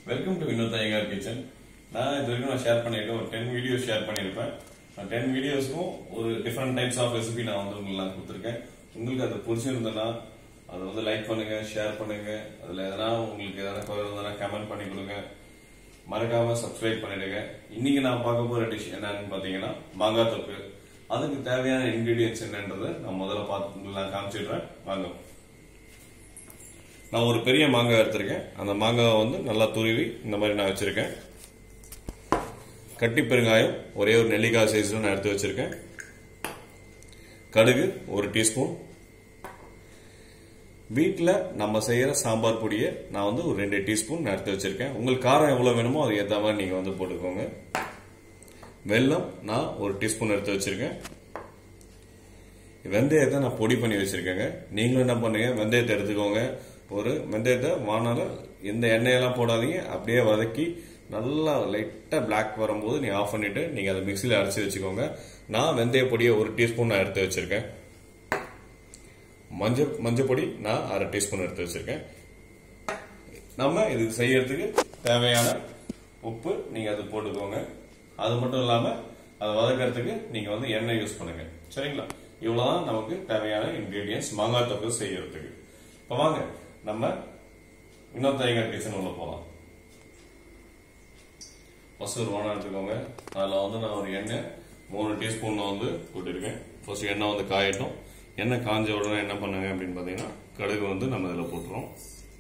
welcome to Vinod Iyengar kitchen நான் இது வரைக்கும் நான் ஷேர் பண்ணியிருக்கேன் ஒரு டென் வீடியோஸ் ஷேர் பண்ணியிருப்பேன் அந்த டென் வீடியோஸ்க்கும் ஒரு டிஃப்ரெண்ட் டைப்ஸ் ஆஃப் ரெசிபி நான் வந்து உங்களுக்கு கொடுத்துருக்கேன் உங்களுக்கு அது பிடிச்சிருந்ததுன்னா அதை வந்து லைக் பண்ணுங்க ஷேர் பண்ணுங்க அதுல எதனா உங்களுக்கு எதனா குறை இருந்ததுன்னா கமெண்ட் பண்ணி கொடுங்க மறக்காம சப்ஸ்கிரைப் பண்ணிடுங்க இன்னைக்கு நான் பார்க்க போற டிஷ் என்னன்னு பாத்தீங்கன்னா மாங்காய் தொக்கு அதுக்கு தேவையான இன்கிரீடியன்ஸ் என்னன்றதை நான் முதல்ல பார்த்து நான் காமிச்சிடுறேன் வாங்க நான் ஒரு பெரிய மாங்காய் எடுத்திருக்கேன் அந்த மாங்காவை வந்து நல்லா துருவி இந்த மாதிரி நான் வச்சிருக்கேன் கட்டி பெருங்காயம் ஒரே ஒரு நெல்லிக்காய் சைஸ்ல நான் எடுத்து வச்சிருக்கேன் கடுகு ஒரு டீஸ்பூன் வீட்டில் நம்ம செய்யற சாம்பார் பொடியை நான் வந்து ஒரு ரெண்டு டீஸ்பூன் நான் எடுத்து வச்சிருக்கேன் உங்களுக்கு காரம் எவ்வளவு வேணுமோ அது ஏற்ற மாதிரி நீங்க வந்து போட்டுக்கோங்க வெல்லம் நான் ஒரு டீஸ்பூன் எடுத்து வச்சிருக்கேன் வெந்தயத்தை நான் பொடி பண்ணி வச்சிருக்கேங்க நீங்களும் என்ன பண்ணுங்க வெந்தயத்தை எடுத்துக்கோங்க ஒரு வெந்தயத்தை வானால எந்த எண்ணெயெல்லாம் போடாதீங்க அப்படியே வதக்கி நல்லா லைட்டா பிளாக் வரும்போது நீங்க ஆஃப் பண்ணிட்டு நீங்க அதை மிக்சியில் அரைச்சி வச்சுக்கோங்க நான் வெந்தய பொடியை ஒரு டீஸ்பூன் நான் எடுத்து வச்சிருக்கேன் மஞ்சள் மஞ்சள் பொடி நான் அரை டீஸ்பூன் எடுத்து வச்சிருக்கேன் நம்ம இதுக்கு செய்யறதுக்கு தேவையான உப்பு நீங்க அது போட்டுக்கோங்க அது மட்டும் இல்லாம அதை வதக்கிறதுக்கு நீங்க வந்து எண்ணெய் யூஸ் பண்ணுங்க சரிங்களா இவ்வளவுதான் நமக்கு தேவையான இன்கிரீடியன்ஸ் மாங்காய் தொக்கு செய்யறதுக்கு இப்ப வாங்க நம்ம இன்னொரு தைங்கர் கிச்சன் உள்ள போலாம் ஃபர்ஸ்ட் ஒரு வானம் எடுத்துக்கோங்க அதில் வந்து நான் ஒரு எண்ணெய் மூணு டீஸ்பூன் வந்து போட்டிருக்கேன் ஃபர்ஸ்ட் எண்ணெய் வந்து காயட்டும் எண்ணெய் காஞ்ச உடனே என்ன பண்ணுங்க அப்படின்னு பார்த்தீங்கன்னா கடுகு வந்து நம்ம இதில் போட்டுருவோம்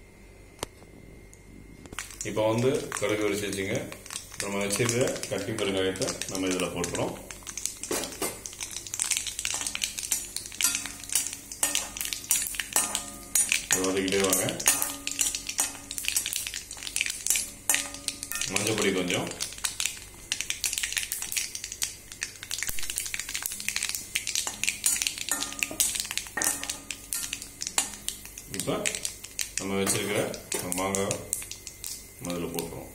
இப்போ வந்து கடுகு வெடிச்சு வச்சுங்க நம்ம வச்சிருக்கிற கட்டி பெருங்காயத்தை நம்ம இதில் போட்டுறோம் வதக்கிட்டே வாங்க மஞ்சள் பொடி கொஞ்சம் இப்போ நம்ம வச்சிருக்கிற மாங்காய் முதல்ல போட்டுருவோம்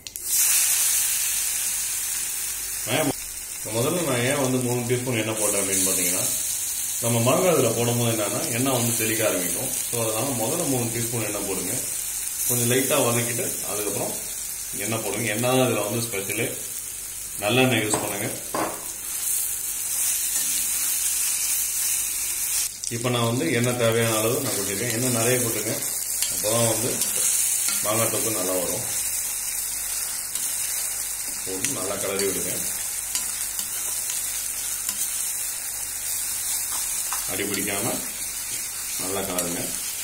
ஏன் முதல்ல நான் ஏன் வந்து மூணு டீஸ்பூன் எண்ணெய் போட்டேன் அப்படின்னு பார்த்தீங்கன்னா நம்ம மாங்காய் இதில் போடும்போது என்னன்னா எண்ணெய் வந்து தெளிக்க ஆரம்பிக்கும் ஸோ அதனால முதல்ல மூணு டீஸ்பூன் எண்ணெய் போடுங்க கொஞ்சம் லைட்டாக வதக்கிட்டு அதுக்கப்புறம் எண்ணெய் போடுங்க எண்ணெய் தான் இதில் வந்து ஸ்பெஷலு நல்லெண்ணெய் யூஸ் பண்ணுங்க இப்போ நான் வந்து எண்ணெய் தேவையான அளவு நான் கொட்டிருக்கேன் எண்ணெய் நிறைய கொட்டுங்க அப்போதான் வந்து மாங்காய் தொக்கு நல்லா வரும் போட்டு நல்லா கலரி விடுங்க அடி பிடிக்காம நல்லா கலருங்க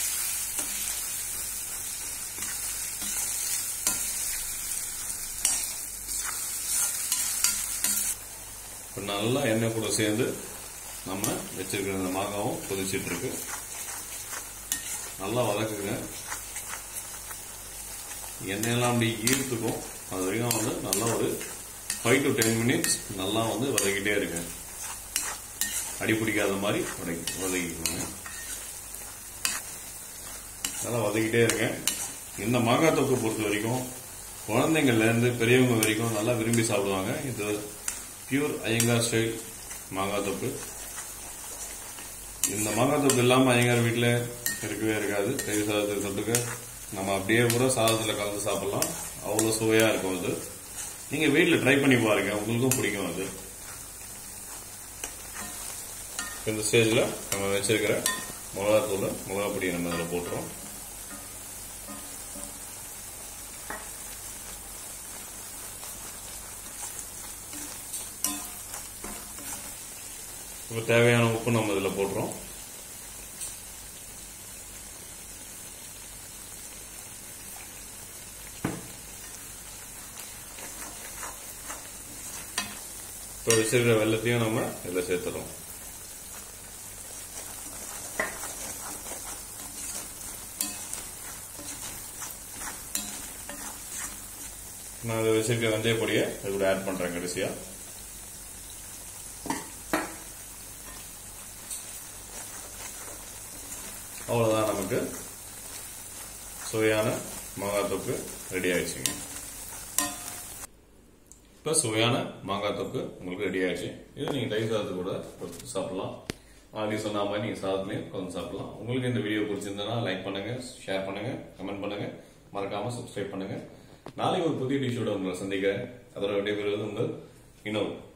இப்போ நல்லா எண்ணெய் கூட சேர்ந்து நம்ம வச்சிருக்கிற இந்த மாங்காவும் கொதிச்சிட்டு இருக்கு நல்லா வதக்குங்க எண்ணெயெல்லாம் அப்படி ஈர்த்துக்கும் அது வரைக்கும் வந்து நல்லா ஒரு ஃபைவ் டு டென் மினிட்ஸ் நல்லா வந்து வதக்கிட்டே இருங்க அடி பிடிக்காத மாதிரி வதக்கி வதக்கிக்கோங்க நல்லா வதக்கிட்டே இருங்க இந்த மாங்காய் தொக்கு பொறுத்த வரைக்கும் குழந்தைங்கள்ல இருந்து பெரியவங்க வரைக்கும் நல்லா விரும்பி சாப்பிடுவாங்க இது பியூர் ஐயங்கார் ஸ்டைல் மாங்காய் தொக்கு இந்த மாங்காய் தொக்கு இல்லாமல் ஐயங்கார் வீட்டில் இருக்கவே இருக்காது தயிர் சாதத்துக்கு தொட்டுக்க நம்ம அப்படியே கூட சாதத்தில் கலந்து சாப்பிடலாம் அவ்வளோ சுவையாக இருக்கும் அது நீங்கள் வீட்டில் ட்ரை பண்ணி பாருங்க உங்களுக்கும் பிடிக்கும் அது இந்த ஸ்டேஜில் நம்ம வச்சிருக்கிற மிளகாத்தூள் மிளகா பொடியை நம்ம இதில் போட்டுறோம் இப்போ தேவையான உப்பு நம்ம இதில் போட்டுறோம் இப்போ வச்சிருக்கிற வெள்ளத்தையும் நம்ம இதில் சேர்த்துறோம் நான் அதை வச்சிருக்க வெந்தய பொடியை இது கூட ஆட் பண்றேன் கடைசியா அவ்வளவுதான் நமக்கு சுவையான மாங்காய் தொக்கு ரெடி ஆயிடுச்சுங்க இப்போ சுவையான மாங்காய் தொக்கு உங்களுக்கு ரெடி ஆயிடுச்சு இது நீங்க தயிர் சாதத்து கூட தொட்டு சாப்பிடலாம் ஆல்ரெடி சொன்ன மாதிரி நீங்க சாதத்துலயும் கொஞ்சம் சாப்பிடலாம் உங்களுக்கு இந்த வீடியோ பிடிச்சிருந்தனா லைக் பண்ணுங்க ஷேர் பண்ணுங்க கமெண்ட் பண்ணுங்க மறக்காம சப்ஸ்கிரைப் பண்ணுங்க நாளைக்கு ஒரு புதிய டிஷோட உங்களை சந்திக்கிறேன் அதோட விடைபெறுவது உங்கள் இன்னொரு